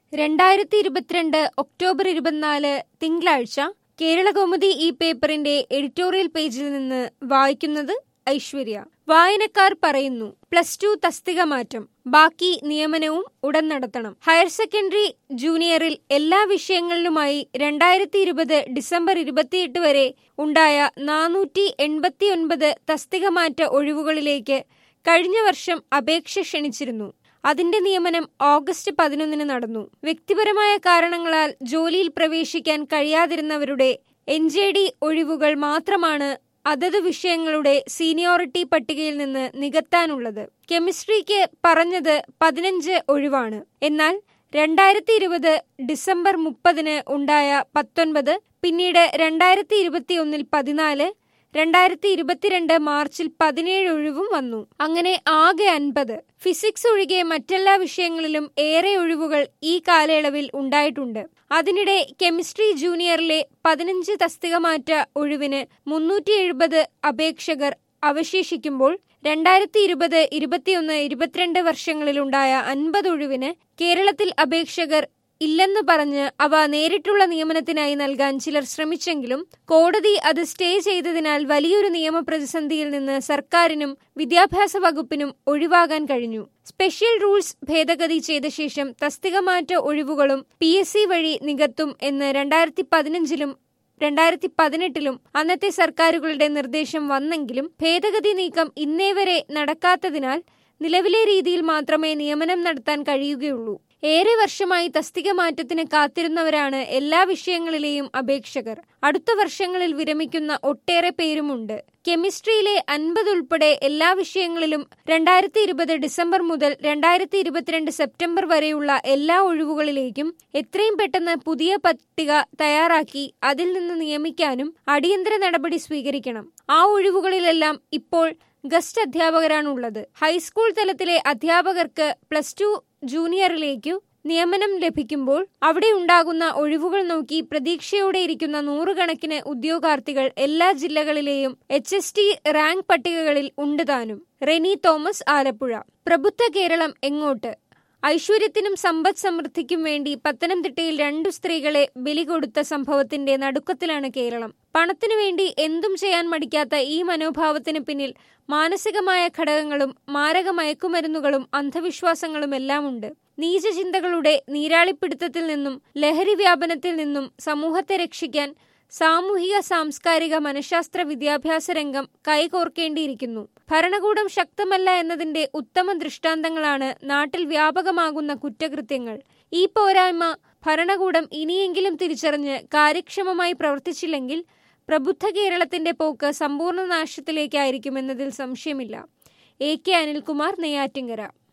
രണ്ടായിരത്തി ഇരുപത്തിരണ്ട് ഒക്ടോബർ ഇരുപത്തിനാല് തിങ്കളാഴ്ച കേരളകൗമുദി ഈ പേപ്പറിന്റെ എഡിറ്റോറിയൽ പേജിൽ നിന്ന് വായിക്കുന്നത് ഐശ്വര്യ വായനക്കാർ പറയുന്നു പ്ലസ് ടു തസ്തിക മാറ്റം ബാക്കി നിയമനവും ഉടൻ നടത്തണം ഹയർ സെക്കൻഡറി ജൂനിയറിൽ എല്ലാ വിഷയങ്ങളിലുമായി രണ്ടായിരത്തി ഇരുപത് ഡിസംബർ ഇരുപത്തിയെട്ട് വരെ ഉണ്ടായ നാനൂറ്റി എൺപത്തിയൊൻപത് തസ്തിക മാറ്റ ഒഴിവുകളിലേക്ക് കഴിഞ്ഞ വർഷം അപേക്ഷ ക്ഷണിച്ചിരുന്നു അതിന്റെ നിയമനം ഓഗസ്റ്റ് പതിനൊന്നിന് നടന്നു വ്യക്തിപരമായ കാരണങ്ങളാൽ ജോലിയിൽ പ്രവേശിക്കാൻ കഴിയാതിരുന്നവരുടെ എൻ ജെ ഡി ഒഴിവുകൾ മാത്രമാണ് അതത് വിഷയങ്ങളുടെ സീനിയോറിറ്റി പട്ടികയിൽ നിന്ന് നികത്താനുള്ളത് കെമിസ്ട്രിക്ക് പറഞ്ഞത് പതിനഞ്ച് ഒഴിവാണ് എന്നാൽ രണ്ടായിരത്തി ഇരുപത് ഡിസംബർ മുപ്പതിന് ഉണ്ടായ പത്തൊൻപത് പിന്നീട് രണ്ടായിരത്തി ഇരുപത്തിയൊന്നിൽ പതിനാല് രണ്ടായിരത്തി ഇരുപത്തിരണ്ട് മാർച്ചിൽ പതിനേഴ് ഒഴിവും വന്നു അങ്ങനെ ആകെ അൻപത് ഫിസിക്സ് ഒഴികെ മറ്റെല്ലാ വിഷയങ്ങളിലും ഏറെ ഒഴിവുകൾ ഈ കാലയളവിൽ ഉണ്ടായിട്ടുണ്ട് അതിനിടെ കെമിസ്ട്രി ജൂനിയറിലെ പതിനഞ്ച് തസ്തിക മാറ്റ ഒഴിവിന് മുന്നൂറ്റി എഴുപത് അപേക്ഷകർ അവശേഷിക്കുമ്പോൾ രണ്ടായിരത്തി ഇരുപത് ഇരുപത്തിയൊന്ന് ഇരുപത്തിരണ്ട് വർഷങ്ങളിലുണ്ടായ അൻപത് ഒഴിവിന് കേരളത്തിൽ അപേക്ഷകർ ഇല്ലെന്ന് പറഞ്ഞ് അവ നേരിട്ടുള്ള നിയമനത്തിനായി നൽകാൻ ചിലർ ശ്രമിച്ചെങ്കിലും കോടതി അത് സ്റ്റേ ചെയ്തതിനാൽ വലിയൊരു നിയമ പ്രതിസന്ധിയിൽ നിന്ന് സർക്കാരിനും വിദ്യാഭ്യാസ വകുപ്പിനും ഒഴിവാകാൻ കഴിഞ്ഞു സ്പെഷ്യൽ റൂൾസ് ഭേദഗതി ചെയ്ത ശേഷം തസ്തിക മാറ്റ ഒഴിവുകളും പി എസ് സി വഴി നികത്തും എന്ന് രണ്ടായിരത്തി പതിനഞ്ചിലും രണ്ടായിരത്തി പതിനെട്ടിലും അന്നത്തെ സർക്കാരുകളുടെ നിർദ്ദേശം വന്നെങ്കിലും ഭേദഗതി നീക്കം ഇന്നേ വരെ നടക്കാത്തതിനാൽ നിലവിലെ രീതിയിൽ മാത്രമേ നിയമനം നടത്താൻ കഴിയുകയുള്ളൂ ഏറെ വർഷമായി തസ്തിക മാറ്റത്തിന് കാത്തിരുന്നവരാണ് എല്ലാ വിഷയങ്ങളിലെയും അപേക്ഷകർ അടുത്ത വർഷങ്ങളിൽ വിരമിക്കുന്ന ഒട്ടേറെ പേരുമുണ്ട് കെമിസ്ട്രിയിലെ അൻപത് ഉൾപ്പെടെ എല്ലാ വിഷയങ്ങളിലും രണ്ടായിരത്തി ഇരുപത് ഡിസംബർ മുതൽ രണ്ടായിരത്തി ഇരുപത്തിരണ്ട് സെപ്റ്റംബർ വരെയുള്ള എല്ലാ ഒഴിവുകളിലേക്കും എത്രയും പെട്ടെന്ന് പുതിയ പട്ടിക തയ്യാറാക്കി അതിൽ നിന്ന് നിയമിക്കാനും അടിയന്തര നടപടി സ്വീകരിക്കണം ആ ഒഴിവുകളിലെല്ലാം ഇപ്പോൾ ഗസ്റ്റ് അധ്യാപകരാണുള്ളത് ഹൈസ്കൂൾ തലത്തിലെ അധ്യാപകർക്ക് പ്ലസ് ടു ജൂനിയറിലേക്കു നിയമനം ലഭിക്കുമ്പോൾ അവിടെ ഉണ്ടാകുന്ന ഒഴിവുകൾ നോക്കി പ്രതീക്ഷയോടെ ഇരിക്കുന്ന നൂറുകണക്കിന് ഉദ്യോഗാർത്ഥികൾ എല്ലാ ജില്ലകളിലെയും എച്ച് എസ് ടി റാങ്ക് പട്ടികകളിൽ ഉണ്ട് താനും റെനി തോമസ് ആലപ്പുഴ പ്രബുദ്ധ കേരളം എങ്ങോട്ട് ഐശ്വര്യത്തിനും സമ്പദ് സമൃദ്ധിക്കും വേണ്ടി പത്തനംതിട്ടയിൽ രണ്ടു സ്ത്രീകളെ ബലി കൊടുത്ത സംഭവത്തിന്റെ നടുക്കത്തിലാണ് കേരളം പണത്തിനു വേണ്ടി എന്തും ചെയ്യാൻ മടിക്കാത്ത ഈ മനോഭാവത്തിന് പിന്നിൽ മാനസികമായ ഘടകങ്ങളും മാരക മയക്കുമരുന്നുകളും അന്ധവിശ്വാസങ്ങളുമെല്ലാം ഉണ്ട് നീചചിന്തകളുടെ നീരാളിപ്പിടുത്തത്തിൽ നിന്നും ലഹരി വ്യാപനത്തിൽ നിന്നും സമൂഹത്തെ രക്ഷിക്കാൻ സാമൂഹിക സാംസ്കാരിക മനഃശാസ്ത്ര വിദ്യാഭ്യാസ രംഗം കൈകോർക്കേണ്ടിയിരിക്കുന്നു ഭരണകൂടം ശക്തമല്ല എന്നതിന്റെ ഉത്തമ ദൃഷ്ടാന്തങ്ങളാണ് നാട്ടിൽ വ്യാപകമാകുന്ന കുറ്റകൃത്യങ്ങൾ ഈ പോരായ്മ ഭരണകൂടം ഇനിയെങ്കിലും തിരിച്ചറിഞ്ഞ് കാര്യക്ഷമമായി പ്രവർത്തിച്ചില്ലെങ്കിൽ പ്രബുദ്ധ കേരളത്തിന്റെ പോക്ക് സമ്പൂർണ്ണ നാശത്തിലേക്കായിരിക്കുമെന്നതിൽ സംശയമില്ല എ കെ അനിൽകുമാർ നെയ്യാറ്റിങ്കര